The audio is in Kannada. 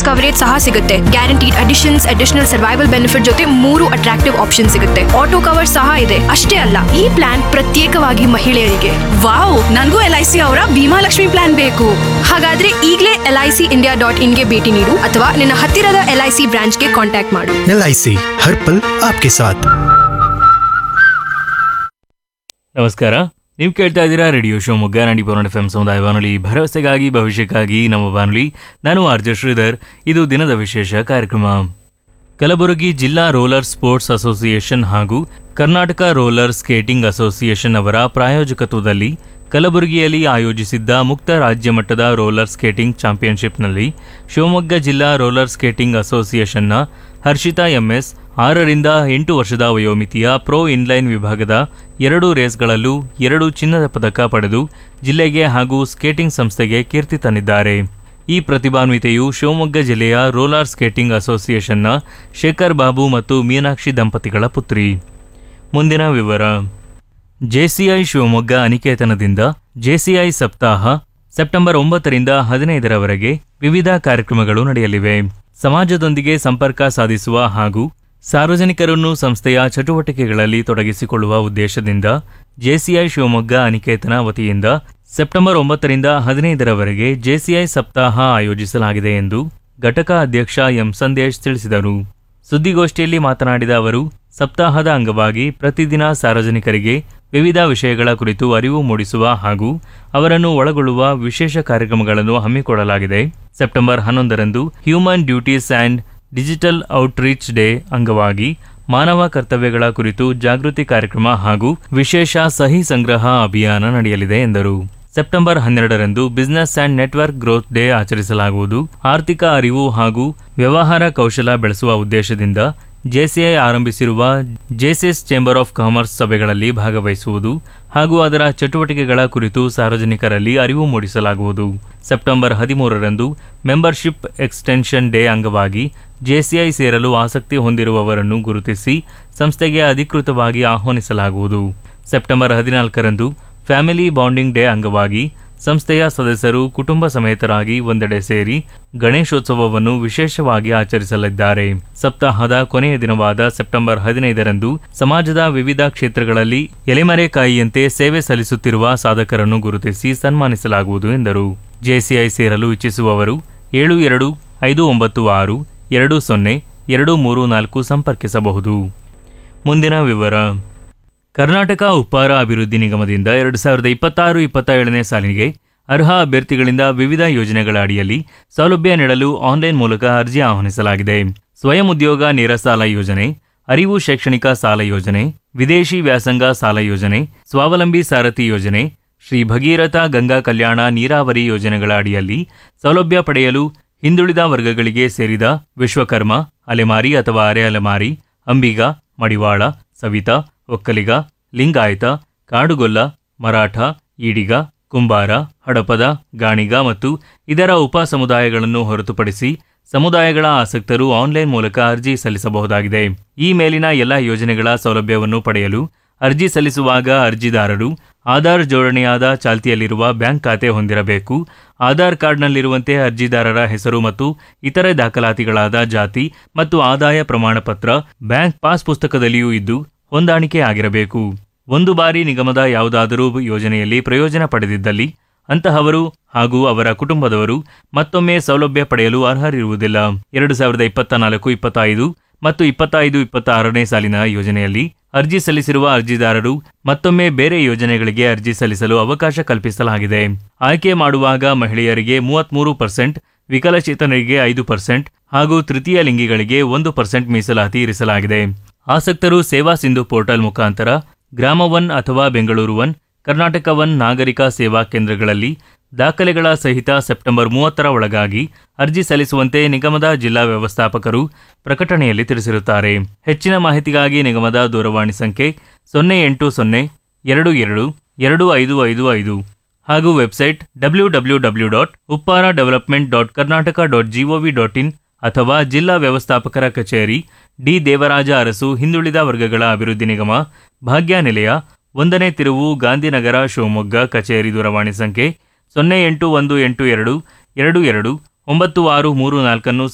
ಇನ್ಶೂರೆನ್ಸ್ ಕವರೇಜ್ ಸಹ ಸಿಗುತ್ತೆ guaranteed additions additional survival benefit ಜೊತೆ ಮೂರು ಅಟ್ರಾಕ್ಟಿವ್ ಆಪ್ಷನ್ ಸಿಗುತ್ತೆ ಆಟೋ ಕವರ್ ಸಹ ಇದೆ ಅಷ್ಟೇ ಅಲ್ಲ ಈ ಪ್ಲಾನ್ ಪ್ರತ್ಯೇಕವಾಗಿ ಮಹಿಳೆಯರಿಗೆ ವಾವ್ ನನಗೂ ಎಲ್ ಐ ಸಿ ಅವರ ಭೀಮಾ ಲಕ್ಷ್ಮಿ ಪ್ಲಾನ್ ಬೇಕು ಹಾಗಾದ್ರೆ ಈಗಲೇ L I C India dot ಇನ್ಗೆ ಭೇಟಿ ನೀಡು ಅಥವಾ ನಿನ್ನ ಹತ್ತಿರದ ಎಲ್ ಐ ಸಿ ಬ್ರಾಂಚ್ಗೆ ಕಾಂಟ್ಯಾಕ್ಟ್ ಮಾಡು एल आई सी हर पल आपके साथ ನಮಸ್ಕಾರ ನೀವು ಕೇಳ್ತಾ ಇದ್ದೀರಾ ರೇಡಿಯೋ ಶಿವಮೊಗ್ಗ ನಾಡಿ ಪೌರ್ಣ ಎಫ್ ಎಂ ಸಮುದಾಯ ಬಾನುಲಿ ಭರವಸೆಗಾಗಿ ಭವಿಷ್ಯಕ್ಕಾಗಿ ನಮ್ಮ ಬಾನುಲಿ ನಾನು ಆರ್ಜ ಶ್ರೀಧರ್ ಇದು ದಿನದ ವಿಶೇಷ ಕಾರ್ಯಕ್ರಮ ಕಲಬುರಗಿ ಜಿಲ್ಲಾ ರೋಲರ್ ಸ್ಪೋರ್ಟ್ಸ್ ಅಸೋಸಿಯೇಷನ್ ಹಾಗೂ ಕರ್ನಾಟಕ ರೋಲರ್ ಸ್ಕೇಟಿಂಗ್ ಅಸೋಸಿಯೇಷನ್ ಅವರ ಪ್ರಾಯೋಜಕತ್ವದಲ್ಲಿ ಕಲಬುರಗಿಯಲ್ಲಿ ಆಯೋಜಿಸಿದ್ದ ಮುಕ್ತ ರಾಜ್ಯ ಮಟ್ಟದ ರೋಲರ್ ಸ್ಕೇಟಿಂಗ್ ಚಾಂಪಿಯನ್ಶಿಪ್ನಲ್ಲಿ ಶಿವಮೊಗ್ಗ ಜಿಲ್ಲಾ ರೋಲರ್ ಸ್ಕೇಟಿಂಗ್ ಅಸೋಸಿಯೇಷನ್ನ ಹರ್ಷಿತಾ ಎಂಎಸ್ ಆರರಿಂದ ಎಂಟು ವರ್ಷದ ವಯೋಮಿತಿಯ ಪ್ರೋ ಇನ್ಲೈನ್ ವಿಭಾಗದ ಎರಡು ರೇಸ್ಗಳಲ್ಲೂ ಎರಡು ಚಿನ್ನದ ಪದಕ ಪಡೆದು ಜಿಲ್ಲೆಗೆ ಹಾಗೂ ಸ್ಕೇಟಿಂಗ್ ಸಂಸ್ಥೆಗೆ ಕೀರ್ತಿ ತಂದಿದ್ದಾರೆ ಈ ಪ್ರತಿಭಾನ್ವಿತೆಯು ಶಿವಮೊಗ್ಗ ಜಿಲ್ಲೆಯ ರೋಲರ್ ಸ್ಕೇಟಿಂಗ್ ಅಸೋಸಿಯೇಷನ್ನ ಶೇಖರ್ ಬಾಬು ಮತ್ತು ಮೀನಾಕ್ಷಿ ದಂಪತಿಗಳ ಪುತ್ರಿ ಮುಂದಿನ ವಿವರ ಜೆಸಿಐ ಶಿವಮೊಗ್ಗ ಅನಿಕೇತನದಿಂದ ಜೆಸಿಐ ಸಪ್ತಾಹ ಸೆಪ್ಟೆಂಬರ್ ಒಂಬತ್ತರಿಂದ ಹದಿನೈದರವರೆಗೆ ವಿವಿಧ ಕಾರ್ಯಕ್ರಮಗಳು ನಡೆಯಲಿವೆ ಸಮಾಜದೊಂದಿಗೆ ಸಂಪರ್ಕ ಸಾಧಿಸುವ ಹಾಗೂ ಸಾರ್ವಜನಿಕರನ್ನು ಸಂಸ್ಥೆಯ ಚಟುವಟಿಕೆಗಳಲ್ಲಿ ತೊಡಗಿಸಿಕೊಳ್ಳುವ ಉದ್ದೇಶದಿಂದ ಜೆಸಿಐ ಶಿವಮೊಗ್ಗ ಅನಿಕೇತನ ವತಿಯಿಂದ ಸೆಪ್ಟೆಂಬರ್ ಒಂಬತ್ತರಿಂದ ಹದಿನೈದರವರೆಗೆ ಜೆಸಿಐ ಸಪ್ತಾಹ ಆಯೋಜಿಸಲಾಗಿದೆ ಎಂದು ಘಟಕ ಅಧ್ಯಕ್ಷ ಎಂ ಸಂದೇಶ್ ತಿಳಿಸಿದರು ಸುದ್ದಿಗೋಷ್ಠಿಯಲ್ಲಿ ಮಾತನಾಡಿದ ಅವರು ಸಪ್ತಾಹದ ಅಂಗವಾಗಿ ಪ್ರತಿದಿನ ಸಾರ್ವಜನಿಕರಿಗೆ ವಿವಿಧ ವಿಷಯಗಳ ಕುರಿತು ಅರಿವು ಮೂಡಿಸುವ ಹಾಗೂ ಅವರನ್ನು ಒಳಗೊಳ್ಳುವ ವಿಶೇಷ ಕಾರ್ಯಕ್ರಮಗಳನ್ನು ಹಮ್ಮಿಕೊಳ್ಳಲಾಗಿದೆ ಸೆಪ್ಟೆಂಬರ್ ಹನ್ನೊಂದರಂದು human duties and digital outreach day ಅಂಗವಾಗಿ ಮಾನವ ಕರ್ತವ್ಯಗಳ ಕುರಿತು ಜಾಗೃತಿ ಕಾರ್ಯಕ್ರಮ ಹಾಗೂ ವಿಶೇಷ ಸಹಿ ಸಂಗ್ರಹ ಅಭಿಯಾನ ನಡೆಯಲಿದೆ ಎಂದರು ಸೆಪ್ಟೆಂಬರ್ ಹನ್ನೆರಡರಂದು business and network growth day ಆಚರಿಸಲಾಗುವುದು ಆರ್ಥಿಕ ಅರಿವು ಹಾಗೂ ವ್ಯವಹಾರ ಕೌಶಲ ಬೆಳೆಸುವ ಉದ್ದೇಶದಿಂದ ಜೆಸಿಐ ಆರಂಭಿಸಿರುವ ಜೆಸಿಎಸ್ ಚೇಂಬರ್ ಆಫ್ ಕಾಮರ್ಸ್ ಸಭೆಗಳಲ್ಲಿ ಭಾಗವಹಿಸುವುದು ಹಾಗೂ ಅದರ ಚಟುವಟಿಕೆಗಳ ಕುರಿತು ಸಾರ್ವಜನಿಕರಲ್ಲಿ ಅರಿವು ಮೂಡಿಸಲಾಗುವುದು ಸೆಪ್ಟೆಂಬರ್ ಹದಿಮೂರರಂದು ಮೆಂಬರ್ಶಿಪ್ ಎಕ್ಸ್ಟೆನ್ಷನ್ ಡೇ ಅಂಗವಾಗಿ ಜೆಸಿಐ ಸೇರಲು ಆಸಕ್ತಿ ಹೊಂದಿರುವವರನ್ನು ಗುರುತಿಸಿ ಸಂಸ್ಥೆಗೆ ಅಧಿಕೃತವಾಗಿ ಆಹ್ವಾನಿಸಲಾಗುವುದು ಸೆಪ್ಟೆಂಬರ್ ಹದಿನಾಲ್ಕರಂದು ಫ್ಯಾಮಿಲಿ ಬಾಂಡಿಂಗ್ ಡೇ ಅಂಗವಾಗಿ ಸಂಸ್ಥೆಯ ಸದಸ್ಯರು ಕುಟುಂಬ ಸಮೇತರಾಗಿ ಒಂದೆಡೆ ಸೇರಿ ಗಣೇಶೋತ್ಸವವನ್ನು ವಿಶೇಷವಾಗಿ ಆಚರಿಸಲಿದ್ದಾರೆ ಸಪ್ತಾಹದ ಕೊನೆಯ ದಿನವಾದ ಸೆಪ್ಟೆಂಬರ್ ಹದಿನೈದರಂದು ಸಮಾಜದ ವಿವಿಧ ಕ್ಷೇತ್ರಗಳಲ್ಲಿ ಎಲೆಮರೆಕಾಯಿಯಂತೆ ಸೇವೆ ಸಲ್ಲಿಸುತ್ತಿರುವ ಸಾಧಕರನ್ನು ಗುರುತಿಸಿ ಸನ್ಮಾನಿಸಲಾಗುವುದು ಎಂದರು ಜೆಸಿಐ ಸೇರಲು ಇಚ್ಛಿಸುವವರು ಏಳು ಎರಡು ಐದು ಒಂಬತ್ತು ಆರು ಎರಡು ಸೊನ್ನೆ ಎರಡು ಮೂರು ನಾಲ್ಕು ಸಂಪರ್ಕಿಸಬಹುದು ಮುಂದಿನ ವಿವರ ಕರ್ನಾಟಕ ಉಪ್ಪಾರ ಅಭಿವೃದ್ಧಿ ನಿಗಮದಿಂದ ಎರಡು ಸಾವಿರದ ಇಪ್ಪತ್ತಾರು ಇಪ್ಪತ್ತೇಳನೇ ಸಾಲಿಗೆ ಅರ್ಹ ಅಭ್ಯರ್ಥಿಗಳಿಂದ ವಿವಿಧ ಯೋಜನೆಗಳ ಅಡಿಯಲ್ಲಿ ಸೌಲಭ್ಯ ನೀಡಲು ಆನ್ಲೈನ್ ಮೂಲಕ ಅರ್ಜಿ ಆಹ್ವಾನಿಸಲಾಗಿದೆ ಸ್ವಯಂ ಉದ್ಯೋಗ ನೇರ ಸಾಲ ಯೋಜನೆ ಅರಿವು ಶೈಕ್ಷಣಿಕ ಸಾಲ ಯೋಜನೆ ವಿದೇಶಿ ವ್ಯಾಸಂಗ ಸಾಲ ಯೋಜನೆ ಸ್ವಾವಲಂಬಿ ಸಾರಥಿ ಯೋಜನೆ ಶ್ರೀ ಭಗೀರಥ ಗಂಗಾ ಕಲ್ಯಾಣ ನೀರಾವರಿ ಯೋಜನೆಗಳ ಅಡಿಯಲ್ಲಿ ಸೌಲಭ್ಯ ಪಡೆಯಲು ಹಿಂದುಳಿದ ವರ್ಗಗಳಿಗೆ ಸೇರಿದ ವಿಶ್ವಕರ್ಮ ಅಲೆಮಾರಿ ಅಥವಾ ಅರೆ ಅಲೆಮಾರಿ ಅಂಬಿಗ ಮಡಿವಾಳ ಸವಿತಾ ಒಕ್ಕಲಿಗ ಲಿಂಗಾಯತ ಕಾಡುಗೊಲ್ಲ ಮರಾಠ ಈಡಿಗ ಕುಂಬಾರ ಹಡಪದ ಗಾಣಿಗ ಮತ್ತು ಇದರ ಉಪ ಸಮುದಾಯಗಳನ್ನು ಹೊರತುಪಡಿಸಿ ಸಮುದಾಯಗಳ ಆಸಕ್ತರು ಆನ್ಲೈನ್ ಮೂಲಕ ಅರ್ಜಿ ಸಲ್ಲಿಸಬಹುದಾಗಿದೆ ಈ ಮೇಲಿನ ಎಲ್ಲ ಯೋಜನೆಗಳ ಸೌಲಭ್ಯವನ್ನು ಪಡೆಯಲು ಅರ್ಜಿ ಸಲ್ಲಿಸುವಾಗ ಅರ್ಜಿದಾರರು ಆಧಾರ್ ಜೋಡಣೆಯಾದ ಚಾಲ್ತಿಯಲ್ಲಿರುವ ಬ್ಯಾಂಕ್ ಖಾತೆ ಹೊಂದಿರಬೇಕು ಆಧಾರ್ ಕಾರ್ಡ್ನಲ್ಲಿರುವಂತೆ ಅರ್ಜಿದಾರರ ಹೆಸರು ಮತ್ತು ಇತರೆ ದಾಖಲಾತಿಗಳಾದ ಜಾತಿ ಮತ್ತು ಆದಾಯ ಪ್ರಮಾಣ ಪತ್ರ ಬ್ಯಾಂಕ್ ಪಾಸ್ ಪುಸ್ತಕದಲ್ಲಿಯೂ ಇದ್ದು ಹೊಂದಾಣಿಕೆ ಆಗಿರಬೇಕು ಒಂದು ಬಾರಿ ನಿಗಮದ ಯಾವುದಾದರೂ ಯೋಜನೆಯಲ್ಲಿ ಪ್ರಯೋಜನ ಪಡೆದಿದ್ದಲ್ಲಿ ಅಂತಹವರು ಹಾಗೂ ಅವರ ಕುಟುಂಬದವರು ಮತ್ತೊಮ್ಮೆ ಸೌಲಭ್ಯ ಪಡೆಯಲು ಅರ್ಹರಿರುವುದಿಲ್ಲ ಎರಡು ಸಾವಿರದ ಇಪ್ಪತ್ತ ನಾಲ್ಕು ಇಪ್ಪತ್ತೈದು ಮತ್ತು ಇಪ್ಪತ್ತೈದು ಇಪ್ಪತ್ತಾರನೇ ಸಾಲಿನ ಯೋಜನೆಯಲ್ಲಿ ಅರ್ಜಿ ಸಲ್ಲಿಸಿರುವ ಅರ್ಜಿದಾರರು ಮತ್ತೊಮ್ಮೆ ಬೇರೆ ಯೋಜನೆಗಳಿಗೆ ಅರ್ಜಿ ಸಲ್ಲಿಸಲು ಅವಕಾಶ ಕಲ್ಪಿಸಲಾಗಿದೆ ಆಯ್ಕೆ ಮಾಡುವಾಗ ಮಹಿಳೆಯರಿಗೆ ಮೂವತ್ಮೂರು ಪರ್ಸೆಂಟ್ ವಿಕಲಚೇತನರಿಗೆ ಐದು ಪರ್ಸೆಂಟ್ ಹಾಗೂ ತೃತೀಯ ಲಿಂಗಿಗಳಿಗೆ ಒಂದು ಪರ್ಸೆಂಟ್ ಮೀಸಲಾತಿ ಇರಿಸಲಾಗಿದೆ ಆಸಕ್ತರು ಸೇವಾ ಸಿಂಧು ಪೋರ್ಟಲ್ ಮುಖಾಂತರ ಗ್ರಾಮ ಒನ್ ಅಥವಾ ಬೆಂಗಳೂರು ಒನ್ ಕರ್ನಾಟಕ ಒನ್ ನಾಗರಿಕ ಸೇವಾ ಕೇಂದ್ರಗಳಲ್ಲಿ ದಾಖಲೆಗಳ ಸಹಿತ ಸೆಪ್ಟೆಂಬರ್ ಮೂವತ್ತರ ಒಳಗಾಗಿ ಅರ್ಜಿ ಸಲ್ಲಿಸುವಂತೆ ನಿಗಮದ ಜಿಲ್ಲಾ ವ್ಯವಸ್ಥಾಪಕರು ಪ್ರಕಟಣೆಯಲ್ಲಿ ತಿಳಿಸಿರುತ್ತಾರೆ ಹೆಚ್ಚಿನ ಮಾಹಿತಿಗಾಗಿ ನಿಗಮದ ದೂರವಾಣಿ ಸಂಖ್ಯೆ ಸೊನ್ನೆ ಎಂಟು ಸೊನ್ನೆ ಎರಡು ಎರಡು ಎರಡು ಐದು ಐದು ಐದು ಹಾಗೂ website W W W dot Uppara development dot Karnataka dot gov dot in ಅಥವಾ ಜಿಲ್ಲಾ ವ್ಯವಸ್ಥಾಪಕರ ಕಚೇರಿ ಡಿ ದೇವರಾಜ ಅರಸು ಹಿಂದುಳಿದ ವರ್ಗಗಳ ಅಭಿವೃದ್ಧಿ ನಿಗಮ ಭಾಗ್ಯ ನಿಲಯ ಒಂದನೇ ತಿರುವು ಗಾಂಧಿನಗರ ಶಿವಮೊಗ್ಗ ಕಚೇರಿ ದೂರವಾಣಿ ಸಂಖ್ಯೆ ಸೊನ್ನೆ ಎಂಟು ಒಂದು ಎಂಟು ಎರಡು ಎರಡು ಎರಡು ಒಂಬತ್ತು ಆರು ಮೂರು ನಾಲ್ಕನ್ನು